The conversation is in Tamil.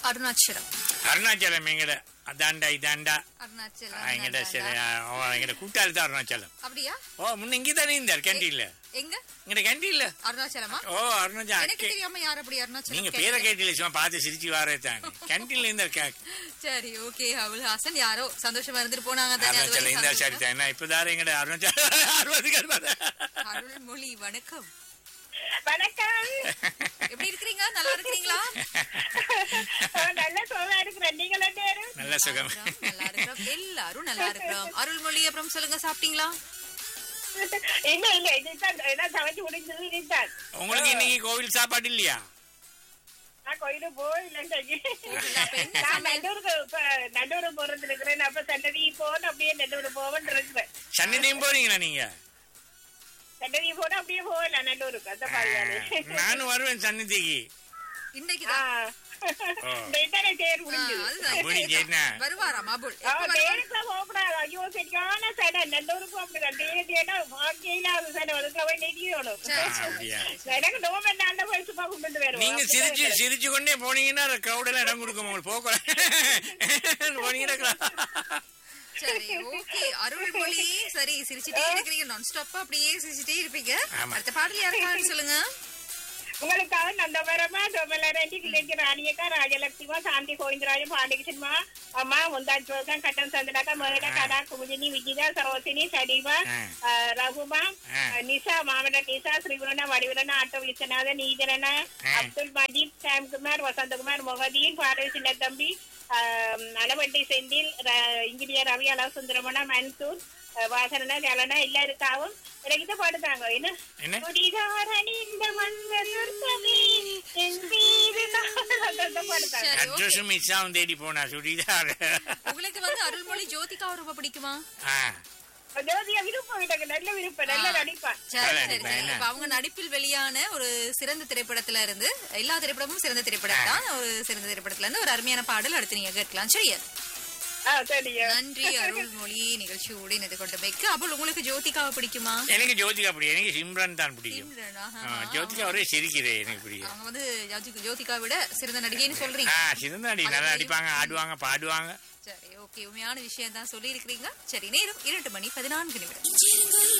அருணாச்சலம் அருணாச்சலம் எங்கட அதாண்டா இதாண்டா அருணாச்சலம் எங்கட அதாண்டா. சரி ஓ எங்கட கூட்டாளி தான் அருணாச்சலம் அப்படியா ஓ முன்ன இங்கே தானே இருந்தார் கேண்டீன்ல எங்க எங்கட கேண்டீன்ல அருணாச்சலமா ஓ அருணாச்சலம் எனக்கு தெரியாம யார் அப்படி அருணாச்சலம் நீங்க கேட்டீங்க? பேரை கேட்டீங்க சும்மா பார்த்து சிரிச்சு வரே தானே கேண்டீன்ல இருந்தார் கே- சரி ஓகே அபுல் ஹாசன் யாரோ சந்தோஷமா இருந்துட்டு போனாங்க தானே, அது அருணாச்சலம் வரைக்கும் இருந்தார் சரி சந்தோஷம். தான் என்ன இப்பதாரு எங்கட அருணாச்சலம் அறுபது அருள்மொழி வணக்கம் வணக்கம் எப்படி இருக்கிறீங்க நல்லா இருக்கிறீங்களா நல்ல சோழா இருக்கிறேன் நீங்கள் ரெண்டு பேரும் நல்ல சுகம் நல்லா இருக்கிறோம் எல்லாரும் நல்லா இருக்கிறோம் அருள்மொழி அப்புறம் சொல்லுங்க சாப்பிட்டீங்களா இல்ல இல்ல இதுதான் ஏதாவது சமைச்சு முடிஞ்சது இதுதான் உங்களுக்கு இன்னைக்கு கோவில் சாப்பாடு இல்லையா நான் கோயிலுக்கு போயில்லைங்க அப்ப என்ன நான் நண்டூருக்கு இப்ப நண்டூர் போறது இருக்கிறேன் அப்ப சண்டதி போன அப்படியே நண்டூர் போவன் இருக்கிறேன் சன்னதியும் போறீங்களா நீங்க சண்டதி போன அப்படியே போகல நண்டூருக்கு அந்த மாதிரியானே நானும் வருவேன் சன்னதிக்கு இன்னைக்கு ஆ. தான் ஓ. இந்த இதானே தேர் ஆ, முடிஞ்சது அதுதான் முடிஞ்சு இன்னைக்கு என்ன? தான். வருவாராம் அபுல் ஆ, எப்ப வருவார்? தேருக்குலாம் போகக்கூடாது ஐயோ சரியான சடை நண்டூருக்கும் அப்படிதான் தேடி தேடா வாழ்க்கையில அது சடை அதுக்கு அவன் நெடியோடும் சரி, ஆ, அப்படியா எனக்கு நோம்பு நல்ல வயசு பார்க்க கொண்டு வரும் நீங்க சிரிச்சு சிரிச்சு கொண்டே போனீங்கன்னா கிரௌடெல்லாம் இடம் கொடுக்கும் உங்களுக்கு போக போனீங்கன்னா சரி ஓகே அருள்மொழி சரி சிரிச்சிட்டே இருக்கிறீங்க நான் ஸ்டாப்பா அப்படியே சிரிச்சிட்டே இருப்பீங்க ஆமா. அடுத்த பாடல் யாருக்கான்னு சொல்லுங்க உங்களுக்காக நந்தவரமா தொமலரெண்டி கிளைக்கு ராணியக்கா ராஜலட்சுமா சாந்தி கோவிந்தராஜ பாண்டிகிருஷ்ணமா அம்மா முந்தாஜ் போகம் கட்டம் சந்திராக்கா மகிழ கடா குமுதினி விஜிதா சரோசினி சடிமா ஆ. ரகுமா ஆ. நிசா மாமட நிசா ஸ்ரீகுணா வடிவுலனா ஆட்டோ விஸ்வநாதன் நீதரன ஆ. அப்துல் மஜீத் சாம்குமார் வசந்தகுமார் மொஹதீன் பாரதி சின்ன தம்பி அளவட்டி செந்தில் ர- இன்ஜினியர் ரவி அலா சுந்தரமணா மன்சூர் வாசனா ஜலனா எல்லாருக்காகவும் எனக்கு பாடுதாங்க என்ன என்ன குடிகாரன் இந்த மன்னர் சொர்க்கமே, என் வீடு நான் அந்த பாடுதாங்க. சரி, okay. அட்ரஸும் மிஸ்ஸாவும் தேடி போனா சுடிதார் உங்களுக்கு வந்து அருள்மொழி ஜோதிகா ரொம்ப பிடிக்குமா ஆ ஜோதியா விருப்பம் எனக்கு நல்ல விருப்பம் நல்ல நடிப்பா சரி நல்லா சரி நடிப்பா, சரி என்ன? இப்ப அவங்க நடிப்பில் வெளியான ஒரு சிறந்த திரைப்படத்துல இருந்து எல்லா திரைப்படமும் சிறந்த திரைப்படம் தான் ஒரு சிறந்த திரைப்படத்துல இருந்து ஒரு அருமையான பாடல் அடுத்து நீங்க கேட்கலாம் சரியா ஆ சரியா நன்றி அருள்மொழி நிகழ்ச்சியோடு இணைந்து கொண்டமைக்கு அப்போ உங்களுக்கு ஜோதிகாவை பிடிக்குமா எனக்கு ஜோதிகா பிடிக்கும் எனக்கு சிம்ரன் தான் பிடிக்கும் சிம்ரன், ஆஹா, ஆ, ஆஹா. ஜோதிகா ஒரே சிரிக்கிறே எனக்கு பிடிக்கும் அவங்க வந்து ஜோதி- ஜோதிகா விட சிறந்த நடிகைன்னு சொல்றீங்க ஆ சிறந்தாடி நல்லா நடிப்பாங்க ஆடுவாங்க பாடுவாங்க சரி ஓகே உண்மையான விஷயம் தான் சொல்லி இருக்கிறீங்க சரி நேரம் இரண்டு மணி பதினான்கு நிமிடம்